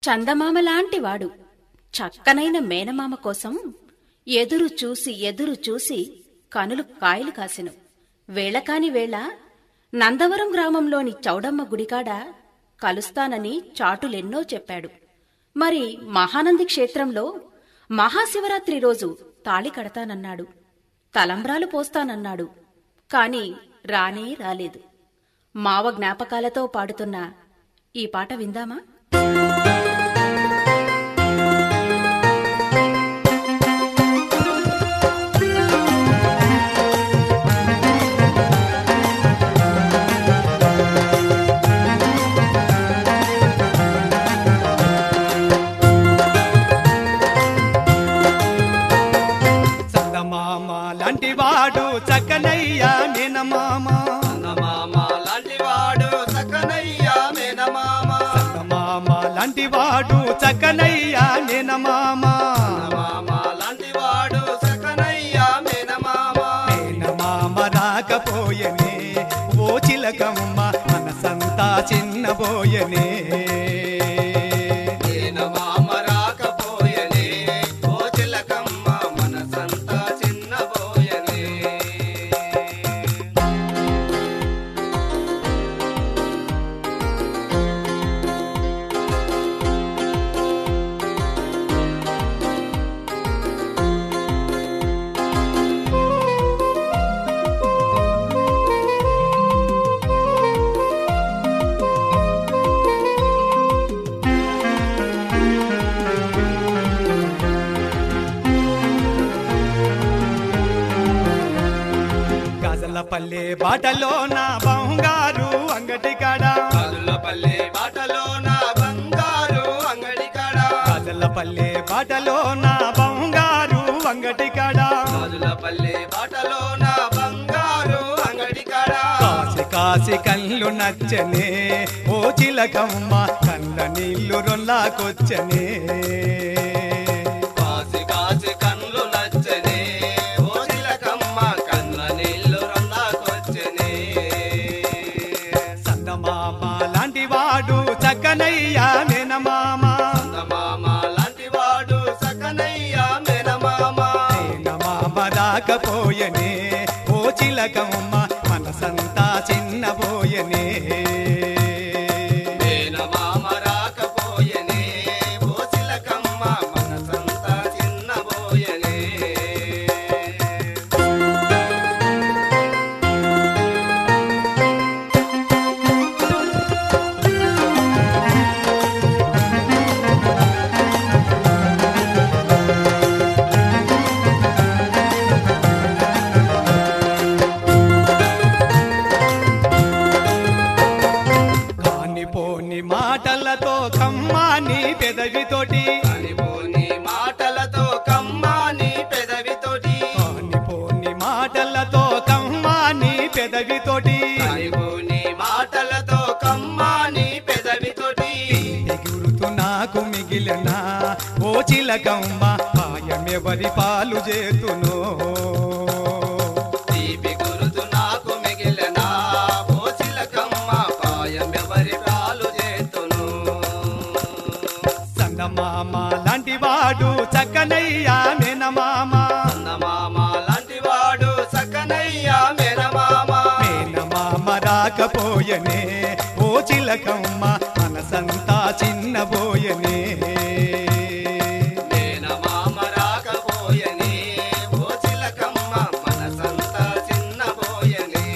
చందమామలాంటి వాడు చక్కనైన మేనమామ కోసం ఎదురు చూసి ఎదురు చూసి కనులు కాయలు కాసెను వేళకాని వేళ నందవరం గ్రామంలోని చౌడమ్మ గుడికాడ కలుస్తానని చాటులెన్నో చెప్పాడు మరి మహానంది క్షేత్రంలో మహాశివరాత్రి రోజు తాళి కడతానన్నాడు తలంబ్రాలు పోస్తానన్నాడు కాని రానే రాలేదు మావ జ్ఞాపకాలతో పాడుతున్న ఈ పాట విందామా చందమామ లాంటి వాడు చక్కనయ్యా మేనమామ చందమామ లాంటి వాడు సకనయ్యా మేనమామ చందమామ లాంటి వాడు చక్కనయ్యా మేనమామ చందమామ లాంటి వాడు సకనయ్యా మేనమామ మేనమామ రాకపోయనే ఓ చిలకమ్మ మనసంతా చిన్నబోయనే మేనమామ రాకపోయనే ఓ చిలకమ్మ మనసంతా చిన్నబోయనే గజల పల్లె బాటలో నా బంగారు అంగటి కాడ పల్లె బాటలో నా బంగారు అంగడి కాడ గజల పల్లె బాటలో నా బంగారు అంగటి కాడ పల్లె బాటలో నా బంగారు అంగడి కాడ కాసి కాసి కళ్ళు నచ్చనే ఓ చిలకమ్మ కళ్ళ నీళ్లు రొల్లాకొచ్చనే కాసి కాసి కన్నులు నచ్చనే ఓ చిలకమ్మ కన్న నీళ్లు రందాకొచ్చనే సందమామ లాంటి వాడు చక్కనయ్యా మేనమామ చందమామ లాంటి వాడు సకనయ్యా మేనమామ మేనమామ రాకపోయనే ఓ చిలకమ్మ మనసంతా చిన్నబోయనే మేనమామ రాకపోయనే ఓ చిలకమ్మ మనసంతా చిన్నబోయనే కానిపోని మాటలతో కమ్మాని పెదవితోటి కానిపోని మాటలతో కమ్మాని పెదవితోటి కానిపోని మాటలతో కమ్మాని పెదవితోటి కానిపోని మాటలతో కమ్మాని పెదవితోటి ఎగురుతూ నాకు మిగిలిన ఓ చిలకమ్మ పాయమెవరి పాలు చేతును తీపి గురుతు నాకు మిగిలిన ఓ చిలకమ్మ పాయమెవరి పాలు చేతును సంగమామ లాంటి వాడు చక్కనయ్యా మేనమామ చందమామ లాంటి వాడు సకనయ్యా మేనమామ మేనమామ రాకపోయనే ఓ చిలకమ్మ మనసంతా చిన్నబోయనే మేనమామ రాకపోయనే ఓ చిలకమ్మ మనసంతా చిన్నబోయనే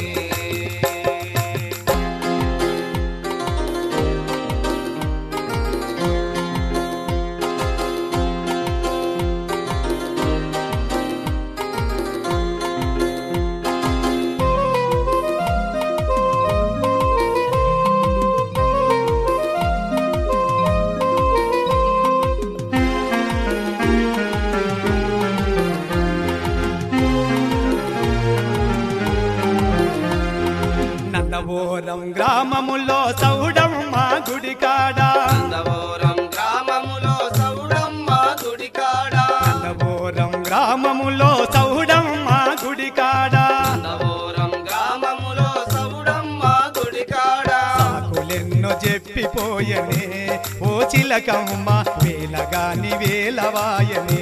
చిన్నబోయనే ఓ చిలకమ్మ వేలగాని వేలవాయనే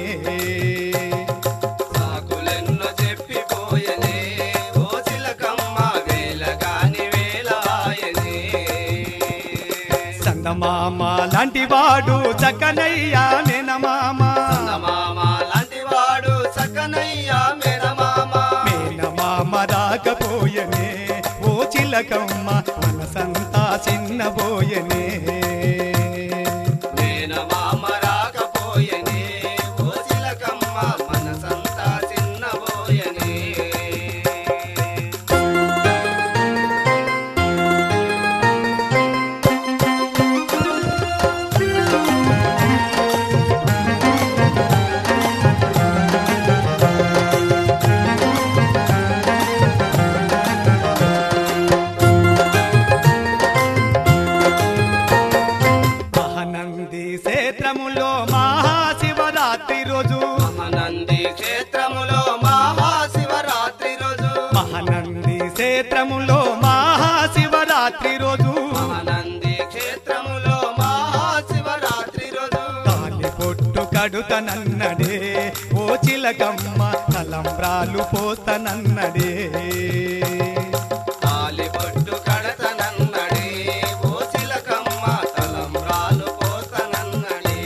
సాకులెన్నో చెప్పిపోయనే ఓ చిలకమ్మ వేలగాని వేలాయనే సందమామ లాంటి వాడు చక్కనయ్యా మేనమామ మామ లాంటి వాడు సకనయ్యా మేనమామ మేనమామ రాకపోయనే ఓ చిలకమ్మ మనసంతా చిన్నబోయనే మేనమామ రాకపోయనే ఓ చిలకమ్మ మనసంతా చిన్నబోయనే మహానంది క్షేత్రములో మహాశివరాత్రి రోజు మహానంది క్షేత్రములో మహాశివరాత్రి రోజు మహానంది క్షేత్రములో మహాశివరాత్రి రోజు మహానంది క్షేత్రములో మహాశివరాత్రి రోజు తాలి పొట్టు కడుతనన్నడే ఓ చిలకమ్మ తలంబ్రాలు పోతనన్నడే తాలిబొట్టు కడతనన్నడే ఓ చిలకమ్మ తలంబ్రాలు పోతనన్నడే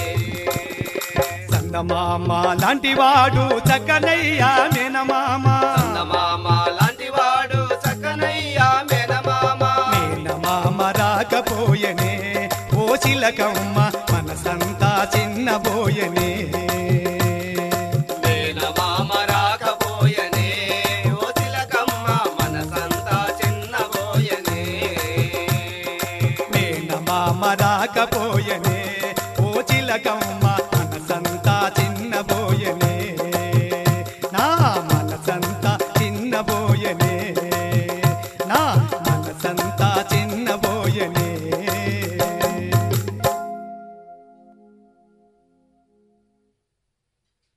సందమామ లాంటి వాడు చక్కనయ్యా మేనమామ చందమామ లాంటి వాడు సకనయ్యా మేనమామ మేనమామ రాకపోయనే ఓ చిలకమ్మ మనసంతా చిన్నబోయనే మేనమామ రాకపోయనే ఓ చిలకమ్మ మనసంతా చిన్నబోయనే మేనమామ రాకపోయనే ఓ చిలకమ్మ మనసంతా చిన్నబోయనే నా మనసంతా చిన్నబోయనే